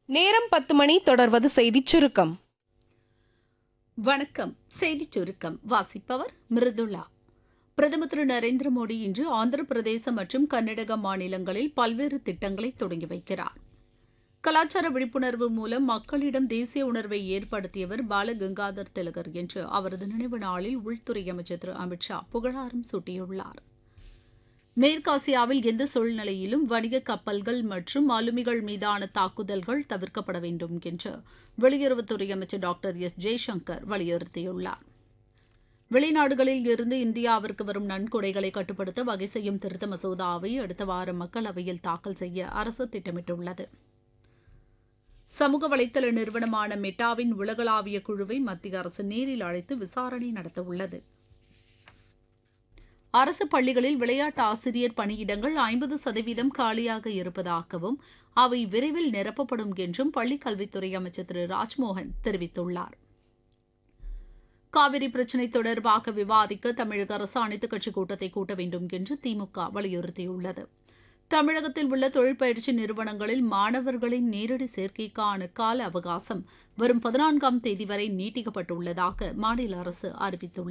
நேரம் பத்து மணி தொடர்வது செய்திச் சுருக்கம் வணக்கம் செய்திச் சுருக்கம் வாசிப்பவர் மிருதுளா பிரதமர் திரு நரேந்திர மோடி இன்று ஆந்திர பிரதேசம் மற்றும் கர்நாடக மாநிலங்களில் பல்வேறு திட்டங்களை தொடங்கி வைக்கிறார் கலாச்சார விழிப்புணர்வு மூலம் மக்களிடம் தேசிய உணர்வை ஏற்படுத்தியவர் பாலகங்காதர் திலகர் என்று அவரது நினைவு நாளில் உள்துறை அமைச்சர் திரு அமித் ஷா புகழாரம் சூட்டியுள்ளார் மேற்காசியாவில் எந்த சூழ்நிலையிலும் வணிக கப்பல்கள் மற்றும் மாலுமிகள் மீதான தாக்குதல்கள் தவிர்க்கப்பட வேண்டும் என்று வெளியுறவுத்துறை அமைச்சர் டாக்டர் எஸ் ஜெய்சங்கர் வலியுறுத்தியுள்ளார் வெளிநாடுகளில் இருந்து இந்தியாவிற்கு வரும் நன்கொடைகளை கட்டுப்படுத்த வகை செய்யும் திருத்த மசோதாவை அடுத்த வாரம் மக்களவையில் தாக்கல் செய்ய அரசு திட்டமிட்டுள்ளது சமூக வலைதள நிறுவனமான மெட்டாவின் உலகளாவிய குழுவை மத்திய அரசு நேரில் அழைத்து விசாரணை நடத்தவுள்ளது அரசு பள்ளிகளில் விளையாட்டு ஆசிரியர் பணியிடங்கள் ஐம்பது சதவீதம் காலியாக இருப்பதாகவும் அவை விரைவில் நிரப்பப்படும் என்றும் பள்ளிக் கல்வித்துறை அமைச்சர் திரு ராஜ்மோகன் தெரிவித்துள்ளார் காவிரி பிரச்சினை தொடர்பாக விவாதிக்க தமிழக அரசு அனைத்துக் கட்சி கூட்டத்தை கூட்ட வேண்டும் என்று திமுக வலியுறுத்தியுள்ளது தமிழகத்தில் உள்ள தொழிற்பயிற்சி நிறுவனங்களில் மாணவர்களின் நேரடி சேர்க்கைக்கான கால அவகாசம் வரும் பதினான்காம் தேதி வரை நீட்டிக்கப்பட்டுள்ளதாக மாநில அரசு அறிவித்துள்ளது